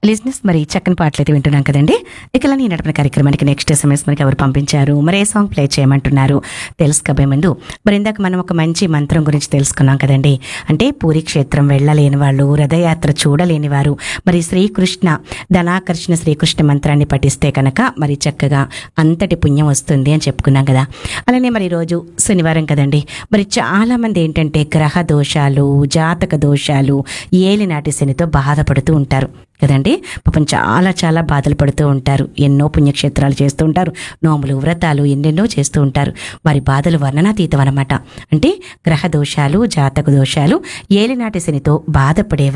లిజినెస్ మరి చక్కని పాటలు అయితే వింటున్నాం కదండి ఇక ఇలా నేను నడిపిన కార్యక్రమానికి నెక్స్ట్ ఎస్ఎంఎస్ మనకి ఎవరు పంపించారు మరి ఏ సాంగ్ ప్లే చేయమంటున్నారు తెలుసుకోబోయే ముందు మరి ఇందాక మనం ఒక మంచి మంత్రం గురించి తెలుసుకున్నాం కదండి అంటే పూరి క్షేత్రం వెళ్ళలేని వాళ్ళు రథయాత్ర చూడలేని వారు మరి శ్రీకృష్ణ ధనాకర్షణ శ్రీకృష్ణ మంత్రాన్ని పఠిస్తే కనుక మరి చక్కగా అంతటి పుణ్యం వస్తుంది అని చెప్పుకున్నాం కదా అలానే మరి ఈరోజు శనివారం కదండి మరి చాలా మంది ఏంటంటే గ్రహ దోషాలు జాతక దోషాలు ఏలినాటి శనితో బాధపడుతూ ఉంటారు కదండి పాపం చాలా చాలా బాధలు పడుతూ ఉంటారు ఎన్నో పుణ్యక్షేత్రాలు చేస్తూ ఉంటారు నోములు వ్రతాలు ఎన్నెన్నో చేస్తూ ఉంటారు వారి బాధలు వర్ణనాతీతం అనమాట అంటే గ్రహ దోషాలు జాతక దోషాలు ఏలినాటి శనితో బాధపడే